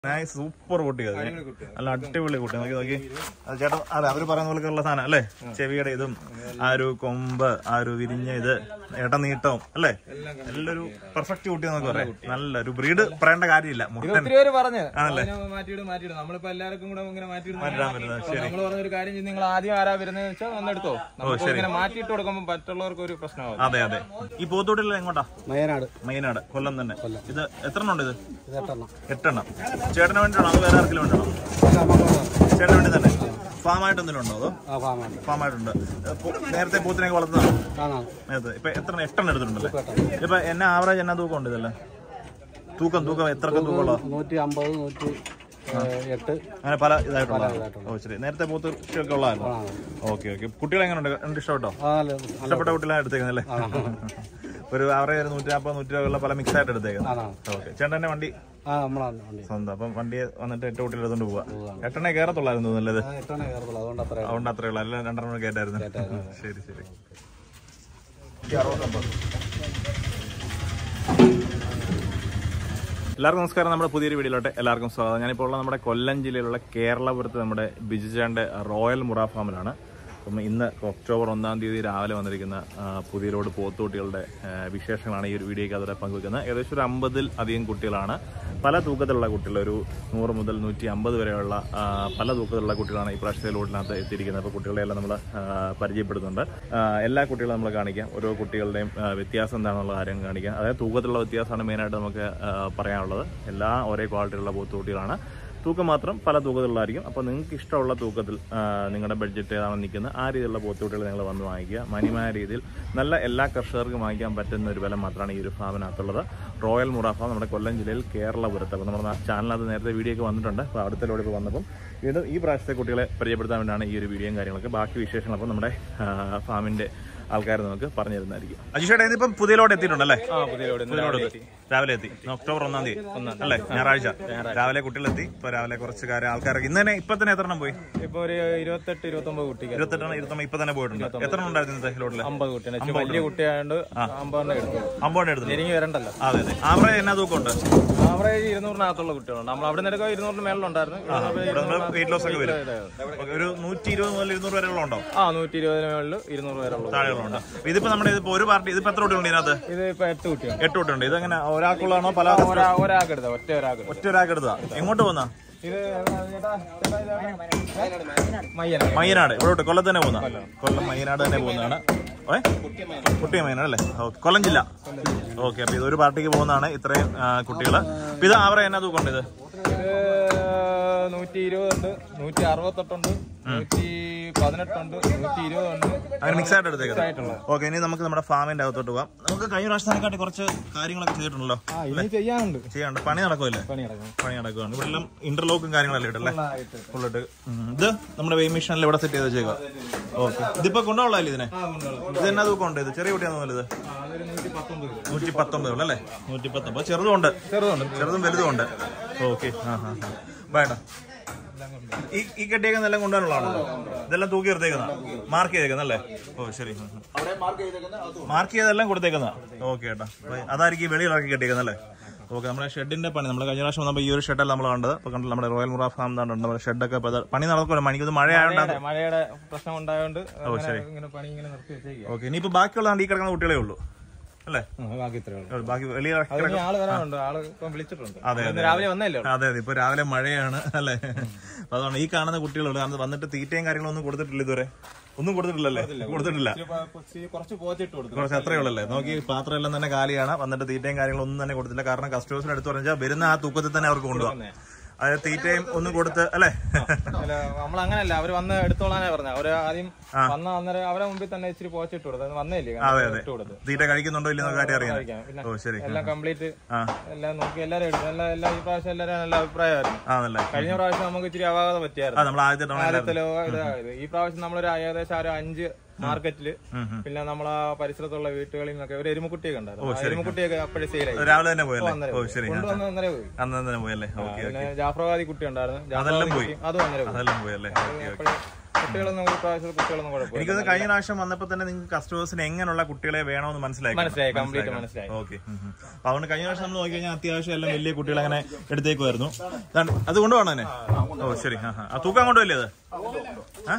Super കുട്ടികൾ നല്ല അടിപൊളി കുട്ടി നോക്കി നോക്കി അത് ചേട്ടൻ അതെ അവര് പറയുന്ന പോലെ ഉള്ള സാധനം അല്ലേ ചെവിയുടെ ഇതും ആ ഒരു കൊമ്പ് ആ ഒരു വിരിഞ്ഞ ഇത് ഏട്ട നീട്ടവും അല്ലേ നല്ലൊരു പെർഫെക്റ്റ് കുട്ടി എന്നൊക്കെ പറയാം നല്ല ഒരു ബ്രീഡ് പറയേണ്ട കാര്യമില്ല മുട്ടൻ ഒത്തിരി പേര് പറഞ്ഞു ആണല്ലേ? മാറ്റിയിടും മാറ്റിയിടും നമ്മളിപ്പോ എല്ലാവർക്കും കൂടെ ഇങ്ങനെ മാറ്റിയിടും മാറ്റാൻ പറ്റുന്നത് ശരി നമ്മൾ പറഞ്ഞ ഒരു കാര്യം ചെയ്ത് നിങ്ങൾ ആദ്യം ആരാ വരുന്നത് വെച്ചാൽ വന്നെടുത്തോ നമുക്ക് ഇങ്ങനെ മാറ്റിയിട്ട് കൊടുക്കുമ്പോൾ മറ്റുള്ളവർക്ക് ഒരു പ്രശ്നമാകും അതെ അതെ ഈ പോത്തോട്ടില്ല എങ്ങോട്ടാ മയനാട് മൈനാട് കൊല്ലം തന്നെ ഇത് എത്ര എണ്ണം ഉണ്ട് ഇത് ഇത് എട്ടെണ്ണം എട്ടെണ്ണം ചേട്ടന് വേണ്ടിയാണോ അത് വേറെ ആർക്കെങ്കിലും വേണ്ടിയാണോ ചേട്ടന് വേണ്ടി തന്നെ ഫാമായിട്ട് എന്തെങ്കിലും ഉണ്ടോ അതോ ആ ഫാമാണ് ഫാമായിട്ടുണ്ട് പോ- നേരത്തെ പോത്തിനൊക്കെ വളർത്തുന്നതാണ് ആണാണ് നേരത്തെ ഇപ്പൊ എത്ര എട്ടെണ്ണം എടുത്തിട്ടുണ്ടല്ലേ ഇപ്പൊ എന്നാ ആവറേജ് എന്നാ തൂക്കം ഉണ്ട് ഇതല്ലേ തൂക്കം തൂക്കം എത്രക്ക് തൂക്കമുള്ള നൂറ്റി അമ്പത് നൂറ്റി ഏഹ്, എട്ട് അങ്ങനെ പല ഇതായിട്ടുള്ള ഓ ശരി നേരത്തെ പോത്ത് ഒക്കെ ഉള്ളതായിരുന്നു ആണ് ഓക്കെ ഓക്കെ കുട്ടികൾ എങ്ങനെ ഉണ്ട് രണ്ട് ഇഷ്ടപ്പെട്ടോ ആ നല്ല നല്ല ഇഷ്ടപ്പെട്ട കുട്ടികളാണ് എടുത്തേക്കുന്നല്ലേ ഒരു ആവറേജ് ഒരു നൂറ്റി നാൽപ്പത് നൂറ്റി ഉള്ള പല മിക്സ് ആയിട്ട് എടുത്തേക്കുന്നത് ആണാണ് ഓക്കെ ചേട്ടന്റെ വണ്ടി ആ നമ്മളാണ് വണ്ടി സ്വന്തം അപ്പം വണ്ടി വന്നിട്ട് എട്ട് കുട്ടികൾ എടുത്തോണ്ട് പോവാ എട്ടെണ്ണേ കയറത്തുള്ളായിരുന്നു നല്ലത് ആ എട്ടെണ്ണേ കയറത്തുള്ളൂ അതുകൊണ്ട് അത്ര അതുകൊണ്ട് അത്രേ ഉള്ളൂ അല്ല രണ്ടെണ്ണം കേട്ടായിരുന്നു ശരി ശരി എല്ലാവർക്കും നമസ്കാരം നമ്മുടെ പുതിയൊരു വീഡിയോയിലോട്ട് എല്ലാവർക്കും സ്വാഗതം ഞാനിപ്പോൾ ഉള്ള നമ്മുടെ കൊല്ലം ജില്ലയിലുള്ള കേരളപുരത്ത് നമ്മുടെ ബിജുചാന്റെ റോയൽ മുറ ഫാമിലാണ് അപ്പം ഇന്ന് ഒക്ടോബർ ഒന്നാം തീയതി രാവിലെ വന്നിരിക്കുന്ന ആ, പുതിയ ലോഡ് പോത്തുകുട്ടികളുടെ ആ, വിശേഷങ്ങളാണ് ഈ ഒരു വീഡിയോയ്ക്ക് അതോടെ പങ്കുവെക്കുന്നത് ഏകദേശം ഒരു അമ്പതിൽ അധികം കുട്ടികളാണ് പല തൂക്കത്തിലുള്ള കുട്ടികൾ ഒരു നൂറ് മുതൽ നൂറ്റി അമ്പത് വരെയുള്ള ആ, പല തൂക്കത്തിലുള്ള കുട്ടികളാണ് ഈ പ്രാവശ്യത്തെ ലോഡിനകത്ത് എത്തിയിരിക്കുന്നത് അപ്പോൾ കുട്ടികളെല്ലാം നമ്മൾ പരിചയപ്പെടുന്നുണ്ട് ആ, എല്ലാ കുട്ടികളും നമ്മൾ കാണിക്കാം ഓരോ കുട്ടികളുടെയും ആ, വ്യത്യാസം എന്താണെന്നുള്ള കാര്യം കാണിക്കാം അതായത് തൂക്കത്തിലുള്ള വ്യത്യാസമാണ് മെയിനായിട്ട് നമുക്ക് ആ, പറയാനുള്ളത് എല്ലാ ഒരേ ക്വാളിറ്റിയിലുള്ള പോത്തുകുട്ടികളാണ് തൂക്കം മാത്രം പല തൂക്കത്തിലുള്ളതായിരിക്കും അപ്പോൾ നിങ്ങൾക്ക് ഇഷ്ടമുള്ള തൂക്കത്തിൽ ആ, നിങ്ങളുടെ ബഡ്ജറ്റ് ഏതാണ് നിൽക്കുന്നത് ആ രീതിയിലുള്ള പോത്തുകുട്ടികൾ നിങ്ങൾ വന്ന് വാങ്ങിക്കുക മാന്യമായ രീതിയിൽ നല്ല എല്ലാ കർഷകർക്കും വാങ്ങിക്കാൻ പറ്റുന്ന ഒരു വില മാത്രമാണ് ഈ ഒരു ഫാമിനകത്തുള്ളത് റോയൽ മുറ ഫാം നമ്മുടെ കൊല്ലം ജില്ലയിൽ കേരളപുരത്ത് അപ്പോൾ നമ്മുടെ ചാനലിനകത്ത് നേരത്തെ വീഡിയോ ഒക്കെ വന്നിട്ടുണ്ട് അപ്പോൾ അടുത്ത ലോഡ് ഇപ്പോൾ വന്നപ്പം വീണ്ടും ഈ പ്രാവശ്യത്തെ കുട്ടികളെ പരിചയപ്പെടുത്താൻ വേണ്ടിയാണ് ഈ ഒരു വീഡിയോയും കാര്യങ്ങളൊക്കെ ബാക്കി വിശേഷങ്ങൾ അപ്പോൾ നമ്മുടെ ആ, ഫാമിന്റെ ആൾക്കാർ നമുക്ക് പറഞ്ഞു തരുന്നതായിരിക്കും അജിഷേട്ടാ ഇതിപ്പം പുതിയ ലോഡ് എത്തിയിട്ടുണ്ടല്ലേ ആ പുതിയ ലോഡ് പുതിയ ലോഡ് എത്തി രാവിലെ എത്തി ഇന്ന് ഒക്ടോബർ ഒന്നാം തീയതി അല്ലേ ഞായറാഴ്ച രാവിലെ കുട്ടികളെത്തി ഇപ്പൊ രാവിലെ കുറച്ച് കാര്യം ആൾക്കാരൊക്കെ ഇന്ന് തന്നെ ഇപ്പൊ തന്നെ എത്ര എണ്ണം പോയി ഇപ്പൊ ഒരു ഇരുപത്തെട്ട് ഇരുപത്തൊമ്പത് കുട്ടിക്ക് ഇരുപത്തെണ്ണം ഇരുപത്തൊമ്പത് ഇപ്പൊ തന്നെ പോയിട്ടുണ്ട് എത്ര എണ്ണം ഉണ്ടായിരുന്നു ഇന്നത്തെ ലോഡില് അമ്പത് കുട്ടിയാണ് ഇച്ചിരി വലിയ കുട്ടിയായതുകൊണ്ട് അമ്പതെണ്ണം എടുക്കും അമ്പോണ്ട് എടുത്തു എനിക്ക് വരണ്ടല്ലോ അതെ അതെ ആവറേജ് എന്നാ തൂക്കമുണ്ട് ആവറേജ് ഇരുന്നൂറിനകത്തുള്ള കുട്ടികളുണ്ട് നമ്മൾ അവിടെ നിന്ന് എടുക്കുക ഇരുന്നൂറിന് മേളിലുണ്ടായിരുന്നു ഇവിടെ നമ്മൾ വെയിറ്റ് ലോസ് ഒക്കെ വരും Okay, ഒരു നൂറ്റി ഇരുപത് മുതൽ ഇരുന്നൂറ് വരെ ഉണ്ടോ ആ നൂറ്റി ഇരുപതിന് മേളിൽ ഇരുന്നൂറ് വരെ ഉള്ളൂ താഴെയുള്ളതുണ്ട് ഇതിപ്പോ നമ്മുടെ ഇതിപ്പോ ഒരു പാർട്ടി ഇതിപ്പോ എത്ര കുട്ടികളുണ്ട് ഇതിനകത്ത് ഇത് ഇപ്പൊ എട്ട് കുട്ടിയാണ് എട്ട് കുട്ടിയുണ്ട് ഇതെങ്ങനെ ഒരാൾക്കുള്ളതാണോ പല ഒരാ ഒരാൾക്ക് എടുത്താ ഒറ്റ ഒരാൾക്ക് എടുത്താ. ഒറ്റ ഒരാൾക്ക് എടുത്താ എങ്ങോട്ട് പോന്നാ ഇത് ചേട്ടാ, ചേട്ടാ, ഇതാണ് മയ്യന മയ്യനാട് ഇവിടോട്ട് കൊല്ലത്ത് തന്നെ പോകുന്ന കൊല്ലം മയ്യനാട് തന്നെ പോകുന്നതാണ് ഏ കുട്ടിയ മയ്യനാട് അല്ലേ ഓക്കെ കൊല്ലം ജില്ല ഓക്കെ അപ്പൊ ഇത് ഒരു പാർട്ടിക്ക് പോകുന്നതാണ് ഇത്രയും കുട്ടികൾ അപ്പൊ ഇത് അവരെ എന്നാ തൂക്കമുണ്ട് ഇത് ഇത് നൂറ്റി ഇരുപതുണ്ട് നൂറ്റി അറുപത്തെട്ടുണ്ട് നൂറ്റി പതിനെട്ടുണ്ട് നൂറ്റി ഇരുപതുണ്ട് അങ്ങനെ മിക്സ് ആയിട്ട് എടുത്തേക്കുന്നത് ഓക്കെ ഇനി നമുക്ക് നമ്മുടെ ഫാമിന്റെ അകത്തോട്ട് പോകാം നമുക്ക് കഴിഞ്ഞ പ്രാവശ്യത്തിനെക്കാട്ടി കുറച്ച് കാര്യങ്ങളൊക്കെ ചെയ്തിട്ടുണ്ടല്ലോ ആ ഇനി ചെയ്യാനുണ്ട് ചെയ്യാണ്ട് പണി നടക്കുമല്ലേ പണി നടക്കും പണി നടക്കുകയാണ് ഇവിടെ എല്ലാം ഇന്റർലോക്കും കാര്യങ്ങളല്ലേ ഇട്ടല്ലേ ഫുള്ളിട്ട് ഇത് നമ്മുടെ വെയ് മെഷീനിൽ ഇവിടെ സെറ്റ് ചെയ്ത് വെച്ചേക്കാം ഓക്കെ ഇതിപ്പോ കൊണ്ടുപോകണല്ലേ ഇതിനെ ഇത് എന്നാ തൂക്കമുണ്ട് ഇത് ചെറിയ കുട്ടിയാന്ന് തോന്നുന്നത് ഇത് അതൊരു നൂറ്റി പത്തൊമ്പത് നൂറ്റി പത്തൊമ്പത് ഉള്ളു അല്ലേ നൂറ്റി പത്തൊമ്പത് ചെറുതും ഉണ്ട് ചെറുതുണ്ട് ചെറുതും വലുതും ഉണ്ട് ഓക്കെ ആ ഹാ ഹാ വേണ്ട ഈ ഈ കെട്ടിയേക്കുന്ന എല്ലാം കൊണ്ടുവരാനുള്ളതാണല്ലോ ഇതെല്ലാം തൂക്കി എടുത്തേക്കുന്ന മാർക്ക് ചെയ്തേക്കുന്നല്ലേ ഓ ശരി മാർക്ക് ചെയ്തെല്ലാം കൊടുത്തേക്കുന്ന ഓക്കെ ഏട്ടാ അപ്പൊ അതായിരിക്കും ഈ വെളിയിലാക്കി കെട്ടിയേക്കുന്നല്ലേ ഓക്കെ നമ്മുടെ ഷെഡിന്റെ പണി നമ്മൾ കഴിഞ്ഞ പ്രാവശ്യം വന്നപ്പോൾ ഈ ഒരു ഷെഡല്ല നമ്മൾ കണ്ടത് അപ്പൊ കണ്ടു നമ്മുടെ റോയൽ മുറ ഫാം ഉണ്ട് നമ്മുടെ ഷെഡൊക്കെ ഇപ്പൊ ദാ പണി നടക്കുമല്ലോ മണിക്ക് മഴ ആയതുകൊണ്ട് മഴയുടെ- മഴയുടെ പ്രശ്നം ഉണ്ടായതുകൊണ്ട് അങ്ങനെ ഇങ്ങനെ പണി ഇങ്ങനെ നിർത്തി വെച്ചേക്കുക ഓക്കെ ഇനിയിപ്പോ ബാക്കിയുള്ള ഈ കിടക്കുന്ന കുട്ടികളേ ഉള്ളൂ അല്ലേ ബാക്കി ഇത്രേ ഉള്ളൂ ബാക്കി വെളിയിലാക്കി അതിന് ആള് വരാനുണ്ട് ആള് ഇപ്പം വിളിച്ചിട്ടുണ്ട് അതെ, ഇന്ന് രാവിലെ വന്നല്ലേ ഉള്ളൂ. അതെ അതെ ഇപ്പൊ രാവിലെ മഴയാണ് അല്ലേ അപ്പൊ അതുകൊണ്ട് ഈ കാണുന്ന കുട്ടികളുണ്ട് കാരണം വന്നിട്ട് തീറ്റയും കാര്യങ്ങളും ഒന്നും കൊടുത്തിട്ടില്ല ഇതുവരെ ഒന്നും കൊടുത്തിട്ടില്ലല്ലേ കൊടുത്തിട്ടില്ല ഇച്ചിരി പ- ഇച്ചിരി കുറച്ച് പോച്ചിട്ട് കൊടുത്തു കുറച്ച് അത്രേ ഉള്ളല്ലേ നോക്കി പാത്രം എല്ലാം തന്നെ കാലിയാണ് വന്നിട്ട് തീറ്റയും കാര്യങ്ങളും ഒന്നും തന്നെ കൊടുത്തില്ല കാരണം കസ്റ്റമേഴ്സിന് എടുത്ത് പറഞ്ഞാൽ വരുന്ന ആ തൂക്കത്തിൽ തന്നെ അവർക്ക് കൊണ്ടുപോകാം അതായത് തീറ്റയും ഒന്നും കൊടുത്ത് അല്ലേ അല്ല നമ്മൾ അങ്ങനല്ല അവര് വന്ന് എടുത്തോളാനാ പറഞ്ഞത് അവര് ആദ്യം വന്ന അന്നേരം അവരെ മുമ്പിൽ തന്നെ ഇച്ചിരി പോച്ചിട്ട് കൊടുത്തു അത് വന്നേല്ലേ അതെ അതെ ഇട്ട് കൊടുത്തു തീറ്റ കഴിക്കുന്നുണ്ടോ ഇല്ലെന്നോ കാര്യം അറിയാം കഴിക്കാം. പിന്നെ ഓ ശരി എല്ലാം കംപ്ലീറ്റ് ആ എല്ലാം നോക്കി എല്ലാരും എടുത്തു എല്ലാ എല്ലാ ഈ പ്രാവശ്യം എല്ലാവരും നല്ല അഭിപ്രായമായിരുന്നു ആണല്ലേ കഴിഞ്ഞ പ്രാവശ്യം നമുക്ക് ഇച്ചിരി അപാകത ആ പറ്റിയായിരുന്നു നമ്മൾ ആദ്യത്തെ തവണ ആദ്യത്തിലോ ഇതായത് ഈ പ്രാവശ്യം നമ്മളൊരു ഏകദേശം ഒരു അഞ്ച് മാർക്കറ്റില് പിന്നെ നമ്മളെ പരിസരത്തുള്ള വീട്ടുകളിൽ നിന്നൊക്കെ ഒരു എരുമക്കുട്ടിയൊക്കെ ഉണ്ടായിരുന്നു ആ എരുമക്കുട്ടിയൊക്കെ അപ്പോഴേ സെയിലായി രാവിലെ തന്നെ പോയല്ലേ ഓ ശരി ആ. കൊണ്ടുവന്ന് അന്നേരം പോയി അന്ന് തന്നെ പോയല്ലേ ഓക്കെ പിന്നെ ജാഫ്രവാദി കുട്ടി ഉണ്ടായിരുന്നു അതെല്ലാം ജാഫ്രവാദി പോയി. കുട്ടി അതും അന്നേരം പോയി അതെല്ലാം പോയല്ലേ ഓക്കെ ഓക്കെ അപ്പോഴേ കുട്ടികളൊന്നും ഈ പ്രാവശ്യത്തെ കുട്ടികളൊന്നും കുഴപ്പമില്ല എനിക്കൊന്ന് കഴിഞ്ഞ പ്രാവശ്യം വന്നപ്പോ തന്നെ നിങ്ങൾക്ക് കസ്റ്റമേഴ്സിന് എങ്ങനെയുള്ള കുട്ടികളെ വേണമെന്ന് മനസ്സിലായി മനസ്സിലായി കംപ്ലീറ്റ് മനസ്സിലായി ഓക്കെ അപ്പൊ അതുകൊണ്ട് കഴിഞ്ഞ പ്രാവശ്യം നമ്മൾ നോക്കി കഴിഞ്ഞാൽ അത്യാവശ്യം എല്ലാം വലിയ കുട്ടികൾ അങ്ങനെ എടുത്തേക്കുമായിരുന്നു ഇതാണ്- അത് കൊണ്ടുപോകണം തന്നെ ഓ ശരി ആ ആ. ആ തൂക്കം കൊണ്ടുപോയില്ലേ അത് ആ?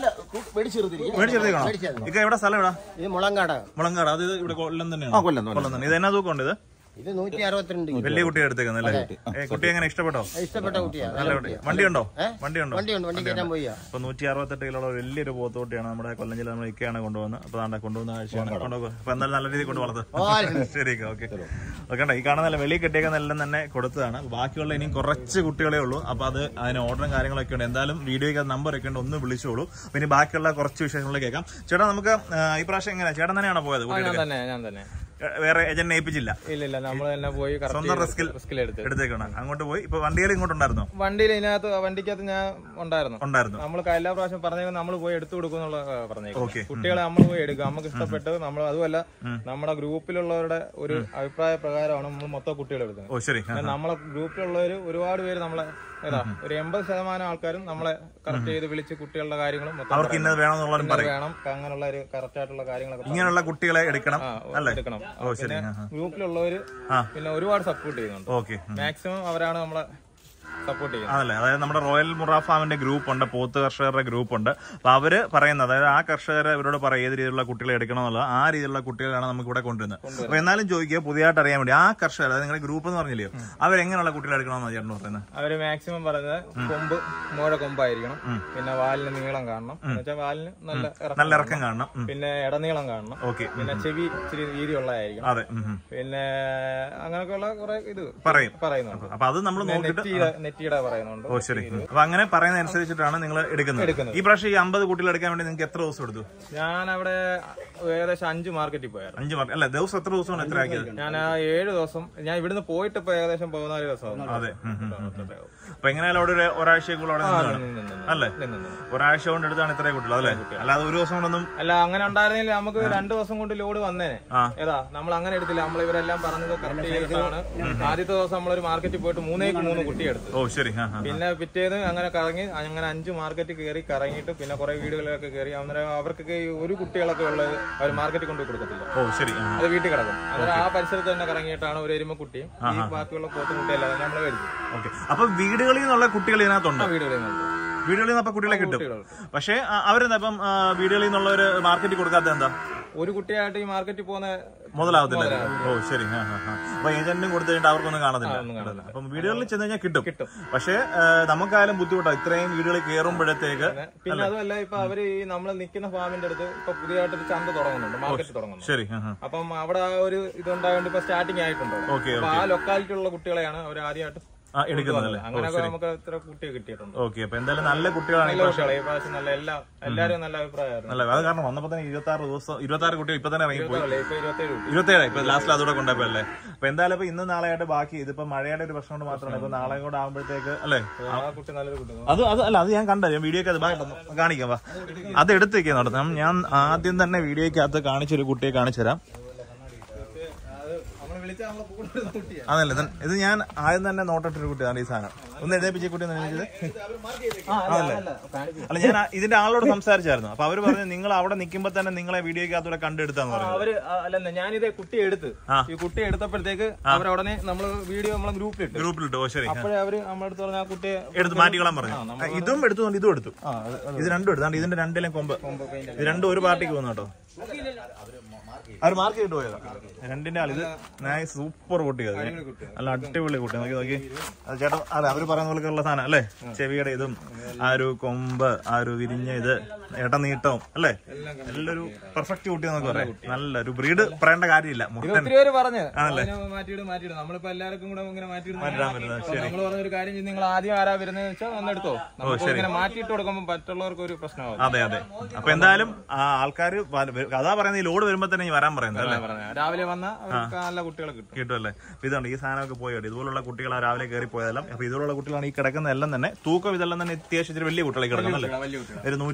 മേടിച്ചെടുത്തേക്കണോ ഇക്ക എവിടെ സ്ഥലം എവിടെ ഇത് മുളങ്കാട് മുളങ്കാട് അത് ഇത് ഇവിടെ കൊല്ലം തന്നെയാണ് കൊല്ലം തന്നെ ഇത് എന്നാ തൂക്കം ഉണ്ട് ഇത് ഇത് നൂറ്റി അറുപത്തിരണ്ട് കിലോ. വലിയ കുട്ടിയെ എടുത്തേക്കുന്നല്ലേ ഏ, കുട്ടി എങ്ങനെ ഇഷ്ടപ്പെട്ടോ ഇഷ്ടപ്പെട്ട കുട്ടിയാ നല്ല കുട്ടി വണ്ടിയുണ്ടോ വണ്ടിയുണ്ടോ വണ്ടിയുണ്ട് വണ്ടി കയറ്റാൻ പോയി അപ്പൊ നൂറ്റി അറുപത്തെട്ട് കിലോ വലിയൊരു പോത്തോട്ടിയാണ് നമ്മുടെ കൊല്ലം ജില്ല നമ്മൾ ഇക്കയാണ് കൊണ്ടുവന്നത് അപ്പൊ താണ്ട കൊണ്ടുവന്ന ആഴ്ചയാണ് കൊണ്ടുപോകും അപ്പൊ എന്തായാലും നല്ല രീതിയിൽ കൊണ്ട് വളർത്തും ശരി ഓക്കെ ഓക്കെ ഈ കാണുന്ന വെളിയിൽ കെട്ടിയേക്കുന്ന എല്ലാം തന്നെ കൊടുത്തതാണ് ബാക്കിയുള്ള ഇനിയും കുറച്ച് കുട്ടികളെ ഉള്ളൂ അപ്പൊ അത് അതിന് ഓർഡറും കാര്യങ്ങളൊക്കെ ഉണ്ട് എന്തായാലും വീഡിയോയ്ക്ക് നമ്പർ ഒക്കെ ഉണ്ട് ഒന്ന് വിളിച്ചോളൂ പിന്നെ ബാക്കിയുള്ള കുറച്ച് വിശേഷങ്ങൾ കേൾക്കാം ചേട്ടാ നമുക്ക് ആ, ഈ പ്രാവശ്യം എങ്ങനെ ചേട്ടൻ തന്നെയാണോ പോയത് ഞാൻ കുട്ടിയുടെ തന്നെ ഞാൻ തന്നെ വേറെ ഏജന്റ് ഏൽപ്പിച്ചില്ല ഇല്ല ഇല്ല നമ്മൾ തന്നെ പോയി സ്വന്തം റിസ്കിൽ റിസ്കിൽ എടുത്ത് എടുത്തേക്കണം അങ്ങോട്ട് പോയി ഇപ്പൊ വണ്ടിയിൽ ഇങ്ങോട്ടുണ്ടായിരുന്നോ വണ്ടിയിൽ ഇതിനകത്ത് വണ്ടിക്കകത്ത് ഞാൻ ഉണ്ടായിരുന്നു ഉണ്ടായിരുന്നു നമ്മൾ എല്ലാ പ്രാവശ്യം പറഞ്ഞേക്കും നമ്മൾ പോയി എടുത്തു കൊടുക്കും എന്നുള്ള പറഞ്ഞേക്കും ഓക്കെ കുട്ടികളെ നമ്മൾ പോയി എടുക്കും നമുക്ക് ഇഷ്ടപ്പെട്ടത് നമ്മൾ അതുമല്ല നമ്മുടെ ഗ്രൂപ്പിലുള്ളവരുടെ ഒരു അഭിപ്രായ പ്രകാരമാണ് നമ്മൾ മൊത്തം കുട്ടികൾ എടുക്കുന്നത് ഓ ശരി ആ, പിന്നെ നമ്മളെ ഗ്രൂപ്പിലുള്ളവര് ഒരുപാട് പേര് നമ്മളെ ഏതാ ഒരു എൺപത് ശതമാനം ആൾക്കാരും നമ്മളെ കറക്റ്റ് ചെയ്ത് വിളിച്ച് കുട്ടികളുടെ കാര്യങ്ങളും മൊത്തം അവർക്ക് ഇന്നത് വേണമെന്നുള്ളവരും ഇന്നത് പറയും വേണം അങ്ങനെയുള്ള ഒരു കറക്റ്റ് ആയിട്ടുള്ള കാര്യങ്ങളൊക്കെ ഇങ്ങനെയുള്ള കുട്ടികളെ എടുക്കണം ആ, അല്ലേ എടുക്കണം ഓ ശരി പിന്നെ ആ, ആ. ഗ്രൂപ്പിലുള്ളവര് ആ. പിന്നെ ഒരുപാട് സപ്പോർട്ട് ചെയ്യുന്നുണ്ട് ഓക്കെ ഉം. മാക്സിമം അവരാണ് നമ്മളെ സപ്പോർട്ട് ചെയ്യുന്നത് അതല്ലേ അതായത് നമ്മുടെ റോയൽ മുറ ഫാമിന്റെ ഗ്രൂപ്പ് ഉണ്ട് പോത്ത് കർഷകരുടെ ഗ്രൂപ്പ് ഉണ്ട് അപ്പൊ അവര് പറയുന്നത് അതായത് ആ കർഷകർ ഇവരോട് പറയും ഏത് രീതിയിലുള്ള കുട്ടികളെ എടുക്കണം എന്നുള്ളത് ആ രീതിയിലുള്ള കുട്ടികളാണ് നമുക്ക് ഇവിടെ കൊണ്ടുവരുന്നത് അപ്പൊ എന്നാലും ചോദിക്കുക പുതിയതായിട്ട് അറിയാൻ വേണ്ടി ആ കർഷകർ അതായത് നിങ്ങളുടെ ഗ്രൂപ്പ് എന്ന് പറഞ്ഞില്ലയോ അവരെങ്ങനെയുള്ള കുട്ടികളെ എടുക്കണമെന്നാണ് ചേട്ടൻ പറയുന്നത് അവര് മാക്സിമം പറയുന്നത് കൊമ്പ് മോഴ കൊമ്പായിരിക്കണം പിന്നെ വാലിന് നീളം കാണണം എന്ന് വെച്ചാൽ വാലിന് നല്ല ഇറക്കം നല്ല ഇറക്കം കാണണം ഉം. പിന്നെ ഇടനീളം കാണണം ഓക്കെ പിന്നെ ചെവി ഇച്ചിരി വീതിയുള്ളതായിരിക്കണം അതെ ഉം, ഉം. പിന്നെ അങ്ങനെയൊക്കെയുള്ള കുറെ ഇത് പറയും പറയുന്നുണ്ട് അപ്പൊ അത് നമ്മൾ നോക്കിയിട്ട് നെറ്റിയുടെ നെറ്റിയുടെ പറയുന്നുണ്ട് ഓ ശരി അപ്പൊ അങ്ങനെ പറയുന്ന അനുസരിച്ചിട്ടാണ് നിങ്ങൾ എടുക്കുന്നത് എടുക്കുന്നത്. ഈ പ്രാവശ്യം ഈ അമ്പത് കുട്ടികൾ എടുക്കാൻ വേണ്ടി നിങ്ങൾക്ക് എത്ര ദിവസം എടുത്തു ഞാൻ അവിടെ ഏകദേശം അഞ്ച് മാർക്കറ്റിൽ പോയായിരുന്നു അഞ്ച് മാർക്ക് അല്ല ദിവസം എത്ര ദിവസമാണ് എത്ര ആക്കിയത് ഞാൻ ആ ഏഴ് ദിവസം ഞാൻ ഇവിടുന്ന് പോയിട്ട് ഇപ്പൊ ഏകദേശം പതിനാല് ദിവസം അതെ ഉം, ഉം, ഉം. അപ്പൊ എങ്ങനെയാലും അവിടെ ഒരു ഒരാഴ്ചക്കുള്ള അവിടെ നിന്ന് കാണും. അല്ലേ ഒരാഴ്ച കൊണ്ട് എടുത്താണ് ഇത്രയും കുട്ടികൾ അല്ലേ അല്ലാതെ ഒരു ദിവസം കൊണ്ടൊന്നും അല്ല അങ്ങനെ ഉണ്ടായിരുന്നെങ്കിൽ നമുക്ക് രണ്ടു ദിവസം കൊണ്ട് ലോഡ് വന്നേനെ ആ. ഏതാ നമ്മൾ അങ്ങനെ എടുത്തില്ല നമ്മൾ ഇവരെല്ലാം പറഞ്ഞത് കറക്റ്റ് ചെയ്തിട്ടാണ് ആദ്യത്തെ ദിവസം നമ്മളൊരു മാർക്കറ്റിൽ പോയിട്ട് മൂന്നേക്ക് മൂന്ന് കുട്ടി എടുത്തു ഓ ശരി ആ ആ പിന്നെ പിറ്റേന്ന് അങ്ങനെ കറങ്ങി അങ്ങനെ അഞ്ച് മാർക്കറ്റ് കയറി കറങ്ങിയിട്ട് പിന്നെ കുറെ വീടുകളിലൊക്കെ കയറി അന്നേരം അവർക്കൊക്കെ ഈ ഒരു കുട്ടികളൊക്കെ ഉള്ളത് അവർ മാർക്കറ്റിൽ കൊണ്ട് കൊടുക്കത്തില്ല ഓ ശരി ആ അത് വീട്ടിൽ കിടക്കും അന്നേരം ആ പരിസരത്ത് തന്നെ കറങ്ങിയിട്ടാണ് ഒരു എരുമക്കുട്ടിയും ഈ ബാക്കിയുള്ള പോത്തുകുട്ടിയെല്ലാം നമ്മൾ മേടിച്ചു ഓക്കെ അപ്പൊ വീടുകളിൽ നിന്നുള്ള കുട്ടികൾ ഇതിനകത്തുണ്ട് വീടുകളിൽ നിന്ന് വീടുകളിൽ നിന്ന് അപ്പൊ കുട്ടികളെ കിട്ടും പക്ഷേ ആ, അവരെന്താ ഇപ്പം ആ, വീടുകളിൽ നിന്നുള്ളവര് മാർക്കറ്റിൽ കൊടുക്കാത്ത എന്താ ഒരു കുട്ടിയായിട്ട് ഈ മാർക്കറ്റിൽ പോകുന്ന മുതലാവത്തില്ല ഓ ശരി ആ, ആ, ആ. അപ്പൊ ഏജന്റിനും കൊടുത്തു കഴിഞ്ഞാൽ അവർക്കൊന്നും കാണത്തില്ല ഒന്നും കാണില്ല. അപ്പം വീടുകളിൽ ചെന്ന് കഴിഞ്ഞാൽ കിട്ടും കിട്ടും. പക്ഷേ ആ, നമുക്കായാലും ബുദ്ധിമുട്ടാണ് ഇത്രയും വീടുകളിൽ കയറുമ്പോഴത്തേക്ക് പിന്നെ അതുമല്ല ഇപ്പൊ അവര് ഈ നമ്മൾ നിൽക്കുന്ന ഫാമിന്റെ അടുത്ത് ഇപ്പൊ പുതിയതായിട്ടൊരു ചന്ത തുടങ്ങുന്നുണ്ട് മാർക്കറ്റ് തുടങ്ങുന്നുണ്ട് ശരി ആ, ആ. അപ്പം അവിടെ ആ ഒരു ഇതുണ്ടായതുകൊണ്ട് ഇപ്പൊ സ്റ്റാർട്ടിങ് ആയിട്ടുണ്ട് ഓക്കെ അപ്പൊ ആ ലൊക്കാലിറ്റിയുള്ള കുട്ടികളെയാണ് അവർ ആദ്യമായിട്ട് ആ എടുക്കുന്നതല്ലേ അങ്ങനെയൊക്കെ നമുക്ക് ഇത്ര കുട്ടിയെ കിട്ടിയിട്ടുണ്ട് ഓക്കെ അപ്പൊ എന്തായാലും നല്ല കുട്ടികളാണ് ഈ നല്ല കുട്ടികളെ ഈ പ്രാവശ്യം നല്ല എല്ലാ എല്ലാരും നല്ല അഭിപ്രായമായിരുന്നു നല്ല അത് കാരണം വന്നപ്പോ തന്നെ ഇരുപത്തി ആറ് ദിവസം ഇരുപത്തി ആറ് കുട്ടികൾ ഇപ്പൊ തന്നെ ഇറങ്ങിപ്പോയി അല്ലേ, ഇപ്പൊ ഇരുപത്തേഴ് കുട്ടി ഇരുപത്തേഴ് ഇപ്പൊ ലാസ്റ്റിൽ അതോടെ കൊണ്ടുപോയല്ലേ അപ്പൊ എന്തായാലും ഇപ്പൊ ഇന്ന് നാളെയായിട്ട് ബാക്കി ഇതിപ്പോ മഴയുടെ ഒരു പ്രശ്നം കൊണ്ട് മാത്രമാണ് ഇപ്പൊ നാളെ കൂടെ ആകുമ്പോഴത്തേക്ക് അല്ലേ ആ കുട്ടി നല്ലൊരു കുട്ടി അത് അത് അല്ല അത് ഞാൻ കണ്ട ഞാൻ വീഡിയോക്ക് അത് ബാ- കാണിക്കാം വാ അത് എടുത്ത് വെക്കാൻ നടത്താം ഞാൻ ആദ്യം തന്നെ വീഡിയോക്കകത്ത് കാണിച്ചൊരു കുട്ടിയെ കാണിച്ചു തരാം നമ്മളെ വിളിച്ചാൽ നമ്മളെ കൂടെ വരുന്ന കുട്ടിയാ അതല്ല ഇത് ഇത് ഞാൻ ആദ്യം തന്നെ നോട്ടിട്ടൊരു കുട്ടിയാണ് ഈ സാധനം ഒന്ന് എഴുന്നേപ്പിച്ച കുട്ടി ഒന്ന് എഴുന്നേച്ചത് അല്ല ഞാൻ ആ- ഇതിന്റെ ആളോട് സംസാരിച്ചായിരുന്നു അപ്പൊ അവര് പറഞ്ഞു നിങ്ങൾ അവിടെ നിൽക്കുമ്പോ തന്നെ നിങ്ങളെ വീഡിയോക്കകത്തൂടെ കണ്ടെടുത്താന്ന് പറഞ്ഞു അവര് ആ, അല്ലെന്ന് ഞാനിത് കുട്ടി എടുത്ത് ആ. ഈ കുട്ടി എടുത്തപ്പോഴത്തേക്ക് അവരുടനെ നമ്മള് വീഡിയോ നമ്മളെ ഗ്രൂപ്പിലിട്ട് ഗ്രൂപ്പിലിട്ട് ഓ ശരി അപ്പോഴേ അവര് നമ്മുടെ അടുത്ത് പറഞ്ഞ ആ കുട്ടിയെ എടുത്ത് മാറ്റിക്കളാൻ പറഞ്ഞു ആ, ഇതും എടുത്തു ഇതും എടുത്തു ഇത് രണ്ടും എടുത്തു ഇതിന്റെ രണ്ടിലും കൊമ്പ് ഇത് രണ്ടും ഒരു പാർട്ടിക്ക് പോകുന്നു കേട്ടോ അവർ മാർക്ക് ചെയ്തിട്ട് പോയതാ രണ്ടിന്റെ ആൾ ഇത് നൈസ് സൂപ്പർ കുട്ടിയത് നല്ല അടിപൊളി കുട്ടി നോക്കി നോക്കി അത് ചേട്ടൻ അല്ല അവര് പറയുന്ന പോലെയുള്ള സാധനം അല്ലേ ചെവിയുടെ ഇതും ആ ഒരു കൊമ്പ് ആ ഒരു വിരിഞ്ഞ ഇത് ഇടനീട്ടവും അല്ലേ നല്ലൊരു പെർഫെക്റ്റ് കുട്ടി എന്നൊക്കെ പറയാം നല്ല ഒരു ബ്രീഡ് പറയേണ്ട കാര്യമില്ല മുട്ടൻ ഒത്തിരി പേര് പറഞ്ഞ് അതിനെ മാറ്റിയിട് മാറ്റിയിട് നമ്മളിപ്പോ എല്ലാവർക്കും കൂടെ ഇങ്ങനെ മാറ്റിയിടുന്ന മാറ്റിടാൻ പറ്റുന്നത് ശരി നമ്മൾ പറഞ്ഞ ഒരു കാര്യം ചെയ്ത് നിങ്ങൾ ആദ്യം ആരാ വരുന്നത് വെച്ചാൽ വന്നെടുത്തോ നമുക്ക് ഇങ്ങനെ മാറ്റിയിട്ട് കൊടുക്കുമ്പോൾ മറ്റുള്ളവർക്ക് ഒരു പ്രശ്നമാകും അതെ അതെ അപ്പൊ എന്തായാലും ആ ആൾക്കാര് കഥാ പറയുന്ന ഈ ലോഡ് വരുമ്പോ തന്നെ ഈ വരാൻ പറയുന്നത് അല്ലേ പറഞ്ഞത് രാവിലെ വന്ന അവർക്ക് നല്ല കുട്ടികളെ കിട്ടും കിട്ടുമല്ലേ അപ്പൊ ഇതുണ്ട് ഈ സാധനമൊക്കെ പോയിട്ട് ഇതുപോലുള്ള കുട്ടികൾ ആ രാവിലെ കയറി പോയതെല്ലാം അപ്പൊ ഇതുപോലുള്ള കുട്ടികളാണ് ഈ കിടക്കുന്ന എല്ലാം തന്നെ തൂക്കം ഇതെല്ലാം തന്നെ അത്യാവശ്യം ഇച്ചിരി വലിയ കുട്ടികളെ കിടക്കുന്നല്ലേ വലിയ കുട്ടികൾ ഒരു നൂറ്റി അമ്പത്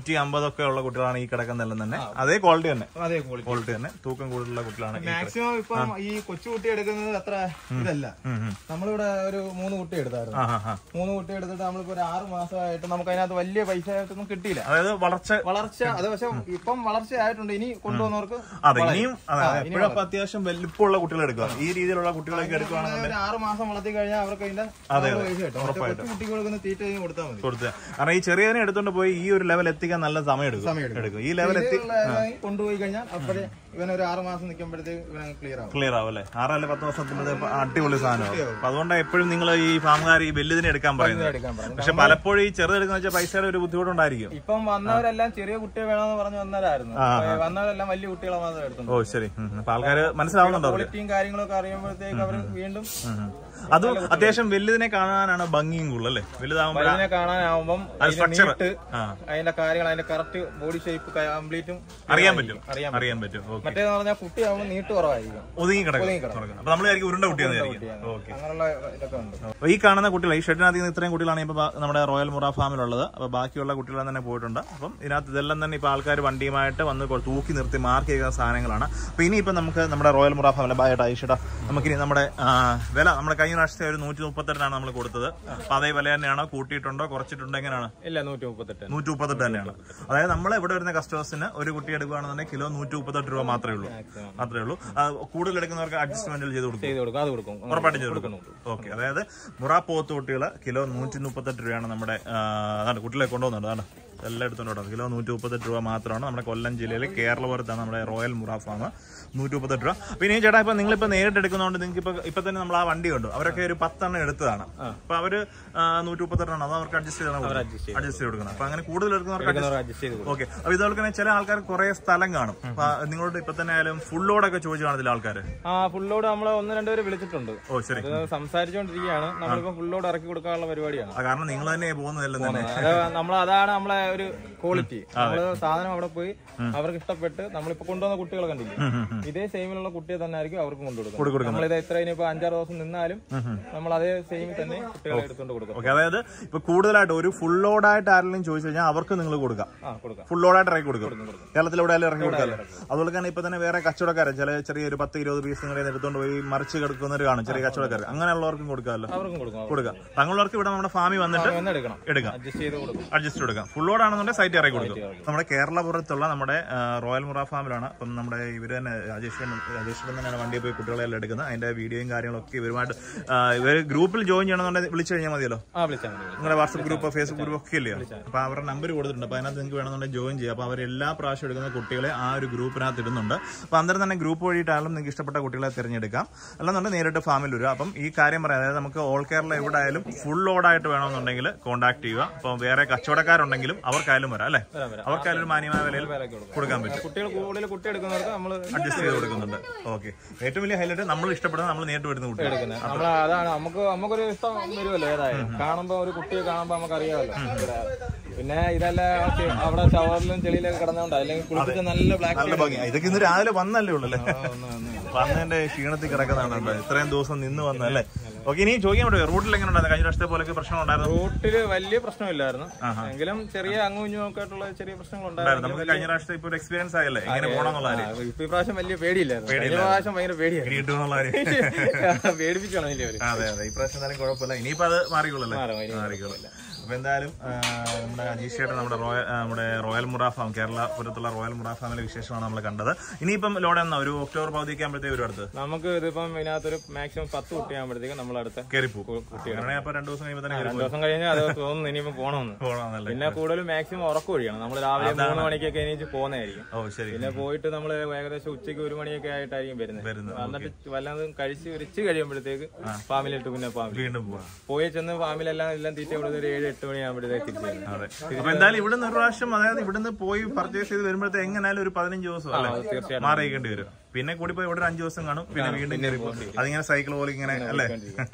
അമ്പതൊക്കെ ഉള്ള കുട്ടികളാണ് ഈ കിടക്കുന്നതെല്ലാം തന്നെ അതേ ക്വാളിറ്റി തന്നെ അതേ ക്വാളിറ്റി ക്വാളിറ്റി തന്നെ തൂക്കം കൂടുതലുള്ള കുട്ടികളാണ് ഈ കിട- മാക്സിമം ഇപ്പം ഈ കൊച്ചു കുട്ടി എടുക്കുന്നത് അത്ര ഇതല്ല ഉം, ഉം. നമ്മളിവിടെ ഒരു മൂന്ന് കുട്ടി എടുത്തായിരുന്നു ആ, ആ, ആ. മൂന്ന് കുട്ടി എടുത്തിട്ട് നമ്മളിപ്പോ ഒരു ആറ് മാസമായിട്ട് നമുക്ക് അതിനകത്ത് വലിയ പൈസ ആയിട്ടൊന്നും കിട്ടിയില്ല അതായത് വളർച്ച വളർച്ച അത് പക്ഷെ ഇപ്പം വളർച്ച ആയിട്ടുണ്ട് ഇനി കൊണ്ടുവന്നവർക്ക് അതെ ഇനിയും അതെ അതെ എപ്പോഴും അപ്പൊ അത്യാവശ്യം വലിപ്പമുള്ള കുട്ടികൾ എടുക്കുക ഈ രീതിയിലുള്ള കുട്ടികളൊക്കെ എടുക്കുകയാണെന്നുണ്ടെങ്കിൽ ഒരു ആറ് മാസം വളർത്തി കഴിഞ്ഞാൽ അവർക്ക് അതിന്റെ പൈസ കിട്ടും മറ്റേ കൊച്ചു കുട്ടിക്ക് കൊടുക്കുന്ന തീറ്റ കഴിഞ്ഞ് കൊടുത്താൽ മതി കൊടുത്ത് കാരണം ഈ ചെറിയതിനെ എടുത്തോണ്ട് പോയി ഈ ഒരു ലെവൽ എത്തിക്കാൻ നല്ല സമയം എടുക്കും എടുക്കും ഈ ലെവൽ എത്തി ഇതുള്ള ഇതായി കൊണ്ടുപോയി കഴിഞ്ഞാൽ അപ്പോഴേ ഇവൻ ഒരു ആറ് മാസം നിൽക്കുമ്പോഴത്തേക്ക് ഇവൻ ക്ലിയർ ആവും ക്ലിയർ ആവും അല്ലേ ആറല്ല പത്ത് വർഷത്തിന്റെ അടിപൊളി സാധനമാണ് അപ്പൊ അതുകൊണ്ടാണ് എപ്പോഴും നിങ്ങൾ ഈ ഫാമുകാർ ഈ വലുതിനെ എടുക്കാൻ പറയുന്നത് എടുക്കാൻ പറഞ്ഞു പക്ഷെ പലപ്പോഴും ഈ ചെറുതെടുക്കുന്ന വെച്ചാൽ പൈസയുടെ ഒരു ബുദ്ധിമുട്ടുണ്ടായിരിക്കും ഇപ്പം വന്നവരെല്ലാം ചെറിയ കുട്ടിയെ വേണമെന്ന് പറഞ്ഞു വന്നവരായിരുന്നു അപ്പൊ വന്നവരെല്ലാം വലിയ കുട്ടികളെ മാത്രം എടുത്തു ഓ ശരി ഉം. അപ്പൊ ആൾക്കാര് മനസ്സിലാവുന്നുണ്ടോ അവർക്ക് ക്വാളിറ്റിയും കാര്യങ്ങളൊക്കെ അറിയുമ്പോഴത്തേക്ക് അവർ വീണ്ടും അതും അത്യാവശ്യം വലുതിനെ കാണാനാണ് ഭംഗിയും കൂടുതൽ അല്ലേ വലുതാവുമ്പോൾ അതിനെ കാണാനാവുമ്പം അതിന്റെ structure. നീട്ട് ആ. അതിന്റെ കാര്യങ്ങൾ അതിന്റെ കറക്റ്റ് ബോഡി ഷേപ്പ് കംപ്ലീറ്റും അറിയാൻ പറ്റും അറിയാൻ അറിയാൻ പറ്റും ഓക്കെ മറ്റേന്ന് പറഞ്ഞാൽ കുട്ടിയാവുമ്പോൾ നീട്ട് കുറവായിരിക്കും ഒതുങ്ങി കിടക്കും അപ്പൊ നമ്മൾ വിചാരിക്കും ഉരുണ്ട കുട്ടിയെന്ന് വിചാരിക്കും ഓക്കെ അങ്ങനെയുള്ള ഇതൊക്കെ ഉണ്ട് അപ്പൊ ഈ കാണുന്ന കുട്ടികൾ ഈ ഷെഡിനകത്ത് നിന്ന് ഇത്രയും കുട്ടികളാണ് ഇപ്പൊ ബാ- നമ്മുടെ റോയൽ മുറ ഫാമിലുള്ളത് അപ്പൊ ബാക്കിയുള്ള കുട്ടികൾ തന്നെ പോയിട്ടുണ്ട് അപ്പം ഇതിനകത്ത് ഇതെല്ലാം തന്നെ ഇപ്പൊ ആൾക്കാർ വണ്ടിയുമായിട്ട് വന്ന് കൊ- തൂക്കി നിർത്തി മാർക്ക് ചെയ്യുന്ന സാധനങ്ങളാണ് അപ്പൊ ഇനിയിപ്പോ നമുക്ക് നമ്മുടെ റോയൽ മുറ ഫാമിലെ ബായിട്ട് ഐഷട നമുക്കിനി നമ്മുടെ ആ, വില നമ്മുടെ കഴിഞ്ഞ പ്രാവശ്യത്തെ ഒരു നൂറ്റി മുപ്പത്തെട്ടിനാണ് നമ്മൾ കൊടുത്തത് അപ്പൊ അതേ വില തന്നെയാണോ കൂട്ടിയിട്ടുണ്ടോ കുറച്ചിട്ടുണ്ടോ എങ്ങനെയാണ് ഇല്ല നൂറ്റി മുപ്പത്തെട്ട് നൂറ്റി മുപ്പത്തെട്ട് തന്നെയാണ് അതായത് നമ്മൾ ഇവിടെ വരുന്ന കസ്റ്റമേഴ്സിന് ഒരു കുട്ടി എടുക്കുകയാണെന്നുണ്ടെങ്കിൽ കിലോ നൂറ്റി മുപ്പത്തെട്ട് രൂപ മാത്രമേ ഉള്ളൂ മാത്രമേ ഉള്ളൂ ആ, കൂടുതൽ എടുക്കുന്നവർക്ക് അഡ്ജസ്റ്റ്മെന്റിൽ ചെയ്ത് കൊടുക്കും ചെയ്ത് കൊടുക്കും അത് കൊടുക്കും ഉറപ്പായിട്ടും ചെയ്ത് കൊടുക്കും ഓക്കെ അതായത് മുറ പോത്ത് കുട്ടികൾ കിലോ നൂറ്റി മുപ്പത്തെട്ട് രൂപയാണ് നമ്മുടെ ആ, അതാണ് കുട്ടികളെ കൊണ്ടുപോകുന്നുണ്ട് അതാണ് എല്ലാം എടുത്തോണ്ട് കിലോ നൂറ്റി മുപ്പത്തെട്ട് രൂപ മാത്രമാണ് നമ്മുടെ കൊല്ലം ജില്ലയിൽ കേരളപുരത്താണ് നമ്മുടെ റോയൽ മുറ ഫാം നൂറ്റി മുപ്പത്തെട്ട് രൂപ പിന്നെ ഈ ചേട്ടാ ഇപ്പൊ നിങ്ങളിപ്പോ നേരിട്ട് എടുക്കുന്നതുകൊണ്ട് നിങ്ങൾക്ക് ഇപ്പൊ ഇപ്പൊ തന്നെ നമ്മൾ ആ വണ്ടി കണ്ടു അവരൊക്കെ ഒരു പത്തെണ്ണം എടുത്തതാണ് അപ്പൊ അവര് നൂറ്റി മുപ്പത്തെട്ടെണ്ണം അത് അവർക്ക് അഡ്ജസ്റ്റ് ചെയ്താണ് അഡ്ജസ്റ്റ് ചെയ്ത് കൊടുക്കുന്നത് അപ്പൊ അങ്ങനെ കൂടുതൽ എടുക്കുന്നവർക്ക് adjust- അഡ്ജസ്റ്റ് ചെയ്ത് കൊടുക്കും ഓക്കെ അപ്പൊ ഇതുപോലെ തന്നെ ചില ആൾക്കാർ കുറെ സ്ഥലം കാണും അപ്പൊ നിങ്ങളോട് ഇപ്പൊ തന്നെ ആയാലും ഫുൾ ലോഡൊക്കെ ചോദിച്ചു കാണത്തില്ല ആൾക്കാര് ആ ഫുള്ളോട് നമ്മളെ ഒന്ന് രണ്ടുപേര് വിളിച്ചിട്ടുണ്ട് ഓ ശരി അത് സംസാരിച്ചുകൊണ്ടിരിക്കുകയാണ് നമ്മളിപ്പോ ഫുള്ളോട് ഇറക്കി കൊടുക്കാനുള്ള പരിപാടിയാണ് ആ, കാരണം നിങ്ങൾ തന്നെ പോകുന്നതല്ലേ തന്നെ അത് നമ്മൾ അതാണ് നമ്മളെ ഒരു ക്വാളിറ്റി നമ്മള് സാധനം അവിടെ പോയി അവർക്ക് ഇഷ്ടപ്പെട്ട് നമ്മളിപ്പോ കൊണ്ടുവന്ന കുട്ടികളെ കണ്ടില്ലേ ഇതേ സെയിമിലുള്ള കുട്ടിയെ തന്നെ ആയിരിക്കും അവർക്ക് കൊണ്ടുകൊടുക്കും നമ്മളിത് എത്ര ഇനിയിപ്പോ അഞ്ചാറ് ദിവസം നിന്നാലും നമ്മൾ അതേ സെയിമിൽ തന്നെ കുട്ടികളെ എടുത്തുകൊണ്ട് കൊടുക്കും ഓക്കെ അതായത് ഇപ്പൊ കൂടുതലായിട്ട് ഒരു ഫുൾ ലോഡായിട്ട് ആരെങ്കിലും ചോദിച്ചു കഴിഞ്ഞാൽ അവർക്ക് നിങ്ങൾ കൊടുക്കാം ആ കൊടുക്കാം ഫുൾ ലോഡായിട്ട് ഇറക്കി കൊടുക്കും കേരളത്തിൽ എവിടെ ആയാലും ഇറക്കി കൊടുക്കാമല്ലോ അതുപോലെ തന്നെ ഇപ്പൊ തന്നെ വേറെ കച്ചവടക്കാരൻ ചില ചെറിയ ഒരു പത്ത് ഇരുപത് പീസ് നിങ്ങളെ എടുത്തുകൊണ്ട് പോയി മറിച്ച് കിടക്കുന്നവർ കാണും ചെറിയ കച്ചവടക്കാർ അങ്ങനെയുള്ളവർക്കും കൊടുക്കാമല്ലോ അവർക്കും കൊടുക്കും കൊടുക്കാം തങ്ങളുള്ളവർക്ക് ഇവിടെ നമ്മുടെ ഫാമിൽ വന്നിട്ട് ഒന്ന് എടുക്കണം എടുക്കാം അഡ്ജസ്റ്റ് ചെയ്ത് കൊടുക്കും അഡ്ജസ്റ്റ് കൊടുക്കാം ഫുൾ ലോഡ് ആണെന്നുണ്ടെങ്കിൽ സൈറ്റ് ഇറക്കി കൊടുക്കും നമ്മുടെ കേരളപുരത്തുള്ള നമ്മുടെ ആ, റോയൽ മുറ ഫാമിലാണ് അപ്പം നമ്മുടെ ഇവര് തന്നെ രാജേഷ് രാജേഷ് തന്നെയാണ് വണ്ടിയിൽ പോയി കുട്ടികളെല്ലാം എടുക്കുന്നത് അതിന്റെ വീഡിയോയും കാര്യങ്ങളൊക്കെ ഇവരുമായിട്ട് ആ, ഇവര് ഗ്രൂപ്പിൽ ജോയിൻ ചെയ്യണമെന്നുണ്ടെങ്കിൽ വിളിച്ചു കഴിഞ്ഞാൽ മതിയല്ലോ ആ വിളിച്ചാൽ മതി നിങ്ങളുടെ വാട്സ്ആപ്പ് ഗ്രൂപ്പ് ഫേസ്ബുക്ക് ഗ്രൂപ്പ് ഒക്കെ ഇല്ലയോ അപ്പൊ അവരുടെ നമ്പർ കൊടുത്തിട്ടുണ്ട് അപ്പൊ അതിനകത്ത് നിങ്ങൾക്ക് വേണമെന്നുണ്ടെങ്കിൽ ജോയിൻ ചെയ്യാം അപ്പൊ അവർ എല്ലാ പ്രാവശ്യം എടുക്കുന്ന കുട്ടികളെ ആ ഒരു ഗ്രൂപ്പിനകത്ത് ഇടുന്നുണ്ട് അപ്പൊ അന്നേരം തന്നെ ഗ്രൂപ്പ് വഴിയിട്ടായാലും നിങ്ങൾക്ക് ഇഷ്ടപ്പെട്ട കുട്ടികളെ തിരഞ്ഞെടുക്കാം അല്ലെന്നുണ്ടെങ്കിൽ നേരിട്ട് ഫാമിൽ വരിക അപ്പം ഈ കാര്യം പറയാം അതായത് നമുക്ക് ഓൾ കേരള എവിടെ ആയാലും ഫുൾ ലോഡായിട്ട് വേണമെന്നുണ്ടെങ്കിൽ കോൺടാക്ട് ചെയ്യുക അപ്പം വേറെ കച്ചവടക്കാരുണ്ടെങ്കിലും അവർക്കായാലും വരാം അല്ലേ അവർക്കായാലും ഒരു മാന്യമായ വിലയിൽ കൊടുക്കാൻ പറ്റും കുട്ടികൾ കൂടുതൽ കുട്ടി എടുക്കുന്നവർക്ക് നമ്മൾ അഡ്ജസ്റ്റ് ചെയ്ത് കൊടുക്കുന്നുണ്ട് ഓക്കെ ഏറ്റവും വലിയ ഹൈലൈറ്റ് നമ്മൾ ഇഷ്ടപ്പെടുന്ന നമ്മൾ നേരിട്ട് വരുന്ന കുട്ടികൾ നമ്മൾ അതാണ് നമുക്ക് നമുക്കൊരു ഇഷ്ടം വരുമല്ലോ ഏതായാലും കാണുമ്പോ ഒരു കുട്ടിയെ കാണുമ്പോ നമുക്ക് അറിയാമല്ലോ ഇവിടെ. പിന്നെ ഇതല്ല ചെ- അവിടെ ഷവറിലും ചെളിയിലൊക്കെ കിടന്നോണ്ട് അല്ലെങ്കിൽ കുളിപ്പിച്ച നല്ല ബ്ലാക്ക് നല്ല ഭംഗിയാ ഇതൊക്കെ ഇന്ന് രാവിലെ വന്നല്ലേ ഉള്ളൂ അല്ലേ വന്നതിന്റെ ക്ഷീണത്തിൽ കിടക്കുന്നതാണ് ഇത്രയും ദിവസം നിന്ന് വന്നല്ലേ ഓക്കെ ഇനി ചോദിക്കാൻ പറ്റുമോ റൂട്ടിൽ എങ്ങനെ ഉണ്ടായിരുന്നു കഴിഞ്ഞ വർഷത്തെ പോലൊക്കെ പ്രശ്നം ഉണ്ടായിരുന്നു റൂട്ടില് വലിയ പ്രശ്നമില്ലായിരുന്നു എങ്കിലും ചെറിയ അങ്ങും ഇഞ്ഞും ഒക്കെ ആയിട്ടുള്ള ചെറിയ പ്രശ്നങ്ങൾ ഉണ്ടായിരുന്നു നമുക്ക് കഴിഞ്ഞ പ്രാവശ്യത്തെ ഇപ്പൊ ഒരു എക്സ്പീരിയൻസ് ആയല്ലേ എങ്ങനെ പോകണമെന്നുള്ള കാര്യം ഇപ്പൊ ഈ പ്രാവശ്യം വലിയ പേടിയില്ലായിരുന്നു കഴിഞ്ഞ പ്രാവശ്യം ഭയങ്കര പേടിയായിരുന്നു കിട്ടുമെന്നുള്ള കാര്യം പേടിപ്പിച്ചാണ് വലിയ അവര് അതെ അതെ ഈ പ്രാവശ്യം എന്തായാലും കുഴപ്പമില്ല ഇനിയിപ്പോ അത് മാറിക്കൊള്ളല്ലേ മാറും, ഇനി മാറിക്കൊള്ളില്ല അപ്പൊ എന്തായാലും ആ, നമ്മുടെ അജീഷ് ചേട്ടൻ നമ്മുടെ റോയൽ ആ, നമ്മുടെ റോയൽ മുറ ഫാം കേരളപുരത്തുള്ള റോയൽ മുറ ഫാമിലെ വിശേഷമാണ് നമ്മൾ കണ്ടത് ഇനിയിപ്പം ലോഡ് എന്നാ ഒരു ഒക്ടോബർ പകുതിയൊക്കെ ആകുമ്പോഴത്തേക്ക് ഒരു അടുത്ത് നമുക്ക് ഇതിപ്പം ഇതിനകത്തൊരു മാക്സിമം പത്ത് കുട്ടിയാകുമ്പോഴത്തേക്ക് നമ്മൾ അടുത്ത കയറിപ്പോ അങ്ങനെ അപ്പൊ രണ്ടു ദിവസം കഴിയുമ്പോൾ തന്നെ കയറി രണ്ടു ദിവസം കഴിഞ്ഞാൽ അത് തോന്നുന്നു ഇനിയിപ്പോ പോകണമെന്ന് പോകണമെന്നല്ലേ പിന്നെ കൂടുതൽ മാക്സിമം ഉറക്കം ഒഴിയണം നമ്മൾ രാവിലെ മൂന്ന് മണിക്കൊക്കെ എണീച്ച് പോകുന്നതായിരിക്കും ഓ ശരി പിന്നെ പോയിട്ട് നമ്മൾ ഏകദേശം ഉച്ചയ്ക്ക് ഒരു മണിയൊക്കെ ആയിട്ടായിരിക്കും വരുന്നത് വരുന്നത്, എന്നിട്ട് വല്ലതും കഴിച്ച് ഒരിച്ച് കഴിയുമ്പോഴത്തേക്ക് ഫാമിലിട്ട് പിന്നെ ഫാമിലി വീണ്ടും പോവാം പോയി ചെന്ന് ഫാമിലെല്ലാം എല്ലാം തീറ്റ കൊടുത്ത് ഒരു ഏഴ് എട്ട് മണിയാകുമ്പോഴത്തേക്ക് തിരിച്ചു വരുന്നത് അതെ അപ്പൊ എന്തായാലും ഇവിടുന്ന് ഒരു പ്രാവശ്യം അതായത് ഇവിടുന്ന് പോയി പർച്ചേസ് ചെയ്ത് വരുമ്പോഴത്തെ എങ്ങനെയാലും ഒരു പതിനഞ്ച് ദിവസം അല്ലേ തീർച്ചയായിട്ടും മാറിയിക്കേണ്ടി വരും പിന്നെ കൂടി പോയി ഇവിടെ ഒരു അഞ്ച് ദിവസം കാണും പിന്നെ വീണ്ടും കയറി പോകും അതിങ്ങനെ സൈക്കിൾ പോലെ ഇങ്ങനെ അല്ലേ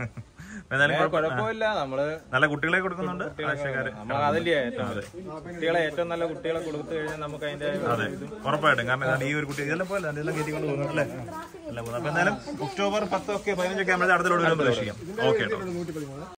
അപ്പൊ എന്തായാലും കുഴപ്പ- കുഴപ്പമില്ല നമ്മള് നല്ല കുട്ടികളെ കൊടുക്കുന്നുണ്ട് ആവശ്യക്കാര് നമ്മൾ അതല്ലേ ഏറ്റവും കുട്ടികളെ ഏറ്റവും നല്ല കുട്ടികളെ കൊടുത്തു കഴിഞ്ഞാൽ നമുക്ക് അതിന്റെ അതെ ഉറപ്പായിട്ടും കാരണം ഇതാണ് ഈ ഒരു കുട്ടി ഇതെല്ലാം പോലെ ഇതെല്ലാം കയറ്റിക്കൊണ്ട് പോകുന്നു അല്ലേ എല്ലാം പോകുന്നു അപ്പൊ എന്തായാലും ഒക്ടോബർ പത്തൊക്കെ പതിനഞ്ചൊക്കെ ആകുമ്പോഴത്തെ അടുത്തോട് വരുമ്പോൾ പ്രതീക്ഷിക്കാം ഓക്കെ കേട്ടോ